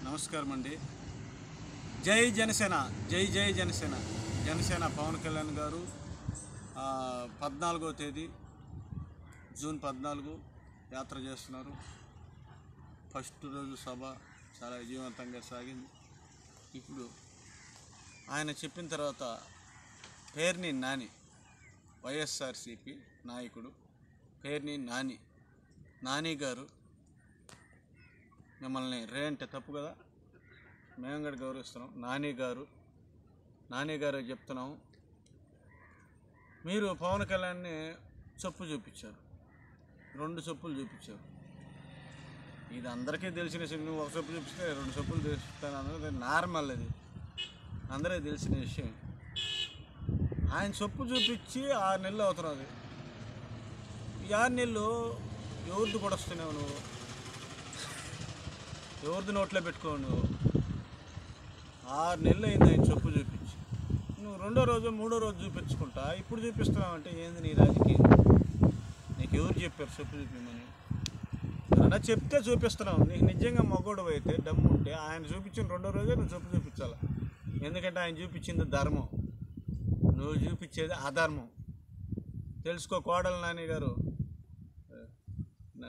నమస్కారం అండి జై జనసేన జై జై జనసేన జనసేన పవన్ కళ్యాణ్ గారు ఆ, పద్నాలుగో తేదీ జూన్ పద్నాలుగు యాత్ర చేస్తున్నారు ఫస్ట్ రోజు సభ చాలా విజయవంతంగా సాగింది ఇప్పుడు ఆయన చెప్పిన తర్వాత పేర్ని నాని వైఎస్ఆర్సిపి నాయకుడు పేర్ని నాని నాని గారు మిమ్మల్ని రే అంటే తప్పు కదా మేము కూడా గౌరవిస్తున్నాం నాని గారు నాని గారు చెప్తున్నాం మీరు పవన్ కళ్యాణ్ని చొప్పు చూపించారు రెండు చొప్పులు చూపించారు ఇది అందరికీ తెలిసిన విషయం నువ్వు ఒక చొప్పు చూపిస్తే రెండు చొప్పులు చూపిస్తాను అన్నది నార్మల్ అది అందరికీ తెలిసిన విషయం ఆయన చొప్పు చూపించి ఆరు నెలలు అవుతున్నది ఈ ఆరు నెలలు ఎవరిది కూడా వస్తున్నావు నువ్వు ఎవరిది నోట్లో పెట్టుకోవు నువ్వు ఆరు నెలలు అయింది ఆయన చొప్పు చూపించి నువ్వు రెండో రోజు మూడో రోజు చూపించుకుంటా ఇప్పుడు చూపిస్తున్నావు అంటే ఏంది నీ రాజకీయం నీకు ఎవరు చెప్పారు చొప్పు చూపించమని అలా చెప్తే చూపిస్తున్నావు నీకు నిజంగా మగోడు అయితే దమ్ము ఉంటే ఆయన చూపించిన రెండో రోజే నువ్వు చొప్పు చూపించాలి ఎందుకంటే ఆయన చూపించింది ధర్మం నువ్వు చూపించేది అధర్మం తెలుసుకో కోడలు నాని గారు నా-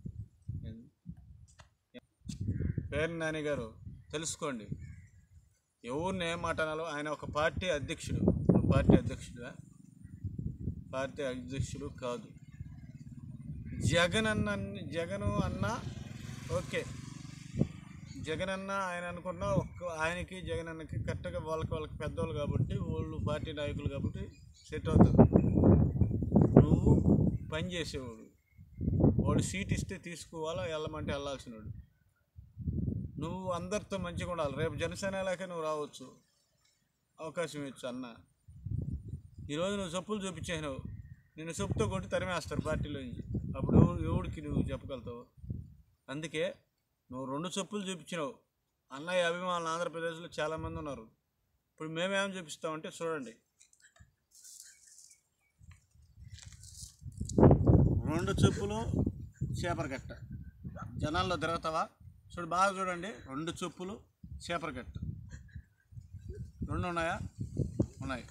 పేరు నాని గారు తెలుసుకోండి ఎవరిని ఏం మాట అనాలో ఆయన ఒక పార్టీ అధ్యక్షుడు నువ్వు పార్టీ అధ్యక్షుడా పార్టీ అధ్యక్షుడు కాదు జగన్ అన్న జగన్ అన్న ఓకే జగన్ అన్న ఆయన అనుకున్న ఒక్క ఆయనకి జగన్ అన్నకి కరెక్ట్గా వాళ్ళకి వాళ్ళకి పెద్దవాళ్ళు కాబట్టి వాళ్ళు పార్టీ నాయకులు కాబట్టి సెట్ అవుతుంది నువ్వు పని చేసేవాడు వాడు సీట్ ఇస్తే తీసుకోవాలా వెళ్ళమంటే వెళ్ళాల్సినవాడు నువ్వు అందరితో మంచిగా ఉండాలి రేపు జనసేనలాకే నువ్వు రావచ్చు అవకాశం ఇచ్చు అన్న ఈరోజు నువ్వు చెప్పులు చూపించేసినావు నిన్ను చెప్పుతో కొట్టి తరిమేస్తారు పార్టీలోంచి అప్పుడు ఎవరు- ఎవడికి నువ్వు చెప్పగలుగుతావు అందుకే నువ్వు రెండు చెప్పులు చూపించినావు అన్నయ్య అభిమానులు ఆంధ్రప్రదేశ్లో చాలామంది ఉన్నారు ఇప్పుడు మేమేం చూపిస్తామంటే చూడండి రెండు చెప్పులు చేపరగట్ట జనాల్లో తిరుగుతావా చూడు బాగా చూడండి రెండు చెప్పులు చేపరగట్ట రెండు ఉన్నాయా ఉన్నాయి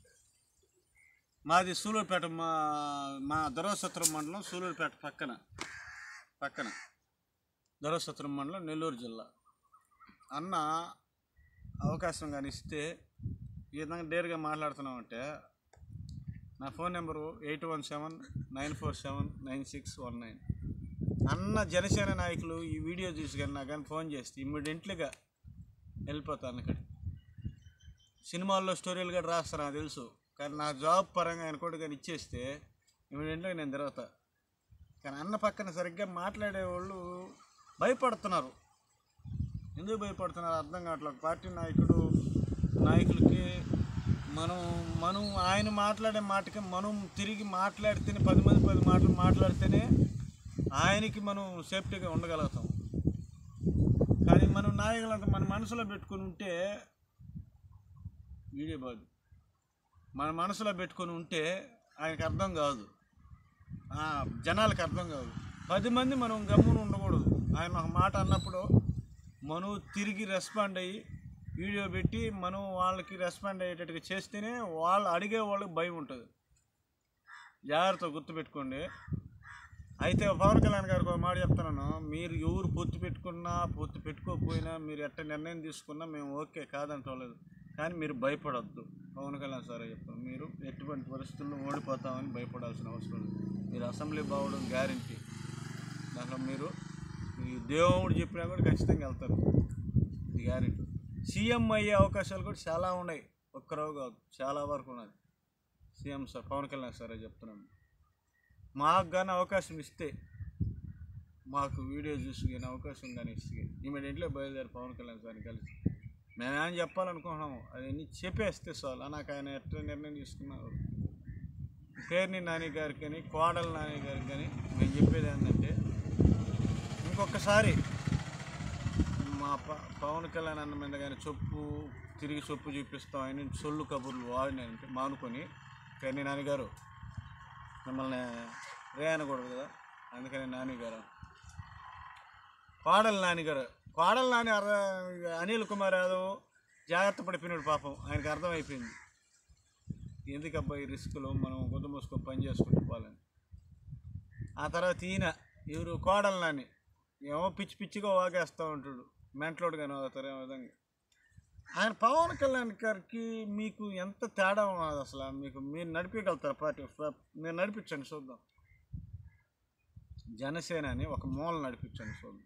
మాది సూలూరుపేట మా మా దొరసత్రం మండలం సూలూరుపేట పక్కన పక్కన దొరసత్రం మండలం నెల్లూరు జిల్లా అన్న అవకాశం కానీ ఇస్తే ఈ విధంగా డేర్గా మాట్లాడుతున్నామంటే నా phone number eight one seven nine four seven nine six one nine అన్న జనసేన నాయకులు ఈ వీడియో చూసి కానీ నాకు కానీ ఫోన్ చేస్తే ఇమ్మీడియట్లీగా వెళ్ళిపోతాను అక్కడ సినిమాల్లో స్టోరీలు కూడా రాస్తాను నాకు తెలుసు కానీ నా జాబ్ పరంగా ఆయన కూడా కానీ ఇచ్చేస్తే ఇమ్మీడియట్లీగా నేను తిరుగుతా కానీ అన్న పక్కన సరిగ్గా మాట్లాడేవాళ్ళు భయపడుతున్నారు ఎందుకు భయపడుతున్నారు అర్థం కావట్లేదు పార్టీ నాయకుడు నాయకులకి మనం మనం ఆయన మాట్లాడే మాటకి మనం తిరిగి మాట్లాడితేనే పది మంది పది మాటలు మాట్లాడితేనే ఆయనకి మనం సేఫ్టీగా ఉండగలుగుతాం కానీ మనం నాయకులంతా మన మనసులో పెట్టుకొని ఉంటే వీడియో బాదు మన మనసులో పెట్టుకొని ఉంటే ఆయనకు అర్థం కాదు ఆ, జనాలకు అర్థం కాదు పది మంది మనం గమ్మున ఉండకూడదు ఆయన ఒక మాట అన్నప్పుడు మనం తిరిగి రెస్పాండ్ అయ్యి వీడియో పెట్టి మనం వాళ్ళకి రెస్పాండ్ అయ్యేటట్టుగా చేస్తేనే వాళ్ళు అడిగే వాళ్ళకి భయం ఉంటుంది జాగ్రత్త గుర్తుపెట్టుకోండి అయితే పవన్ కళ్యాణ్ గారికి ఒక మాట చెప్తున్నాను మీరు ఎవరు పొత్తు పెట్టుకున్నా పొత్తు పెట్టుకోకపోయినా మీరు ఎట్ట నిర్ణయం తీసుకున్నా మేము ఓకే కాదంటలేదు కానీ మీరు భయపడొద్దు పవన్ కళ్యాణ్ సారే చెప్తాను మీరు ఎటువంటి పరిస్థితుల్లో ఓడిపోతామని భయపడాల్సిన అవసరం లేదు మీరు అసెంబ్లీ బావడం గ్యారంటీ దాంట్లో మీరు ఈ దేవుడు చెప్పినా కూడా ఖచ్చితంగా వెళ్తారు ఇది గ్యారెంటీ సీఎం అయ్యే అవకాశాలు కూడా చాలా ఉన్నాయి ఒక్కరవు కాదు చాలా వరకు ఉన్నది సీఎం సార్ పవన్ కళ్యాణ్ సారే చెప్తున్నాను మాకు కానీ అవకాశం ఇస్తే మాకు వీడియో చూసి కానీ అవకాశం కానీ ఇస్తే ఇమీడియట్లీ బయలుదేరి పవన్ కళ్యాణ్ సార్ని కలిసి మేమేం చెప్పాలనుకుంటున్నాము అవన్నీ చెప్పేస్తే చాలు నాకు ఆయన ఎట్లా నిర్ణయం తీసుకున్నారు పేరుని నాని గారికి కానీ కోడల నాని గారికి కానీ మేము చెప్పేది ఏంటంటే ఇంకొకసారి మా ప పవన్ కళ్యాణ్ అన్న మీద కానీ చొప్పు తిరిగి చొప్పు చూపిస్తాం ఆయన సొల్లు కబుర్లు వాడినంటే మానుకొని పేరుని నాన్నగారు మిమ్మల్ని రే అనకూడదు కదా అందుకని నాన్నగారు పాడల నాన్నగారు కోడలు నాని అర అనిల్ కుమార్ యాదవ్ జాగ్రత్త పడిపోయినాడు పాపం ఆయనకు అర్థమైపోయింది ఎందుకు అబ్బాయి రిస్క్లో మనం గుద్ద మూసుకొని పని చేసుకుంటూ పోవాలని ఆ తర్వాత ఈయన ఎవరు కోడలు నాని ఏమో పిచ్చి పిచ్చిగా వాగేస్తూ ఉంటాడు మెంట్లోడుగానే అవుతారు ఏ విధంగా ఆయన పవన్ కళ్యాణ్ గారికి మీకు ఎంత తేడా ఉన్నది అసలు మీకు మీరు నడిపించగలుగుతారు పార్టీ మీరు నడిపించండి చూద్దాం జనసేన అని ఒక మూల నడిపించండి చూద్దాం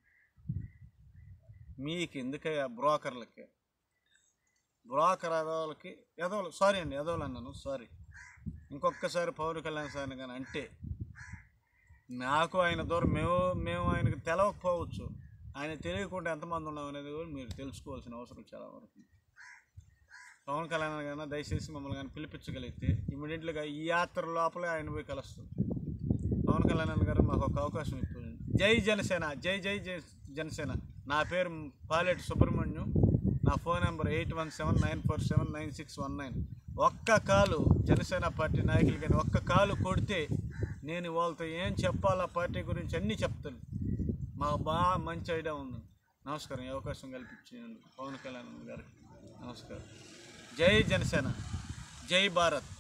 మీకు ఎందుకయ్యా బ్రోకర్లకి బ్రోకర్ ఎదవులకి ఎదవలు సారీ అండి ఎదవలు అన్నాను సారీ ఇంకొకసారి పవన్ కళ్యాణ్ సార్ని కానీ అంటే నాకు ఆయన దూరం మేము మేము ఆయనకు తెలవకపోవచ్చు ఆయన తెలియకుండా ఎంతమంది ఉన్నాం అనేది కూడా మీరు తెలుసుకోవాల్సిన అవసరం చాలా వరకు ఉంది. పవన్ కళ్యాణ్ కానీ దయచేసి మమ్మల్ని కానీ పిలిపించగలిగితే ఇమీడియట్గా ఈ యాత్ర లోపలే ఆయన పోయి కలుస్తుంది పవన్ కళ్యాణ్ గారు మాకు ఒక అవకాశం ఇస్తుంది జై జనసేన జై జై జై జనసేన నా పేరు పాలెటి సుబ్రహ్మణ్యం నా phone number eight one seven nine four seven nine six one nine ఒక్క కాలు జనసేన పార్టీ నాయకులు కానీ ఒక్క కాలు కొడితే నేను వాళ్ళతో ఏం చెప్పాలా పార్టీ గురించి అన్నీ చెప్తాను మాకు బాగా మంచి ఐడియా ఉంది నమస్కారం ఈ అవకాశం కల్పించినందుకు పవన్ కళ్యాణ్ గారికి నమస్కారం జై జనసేన జై భారత్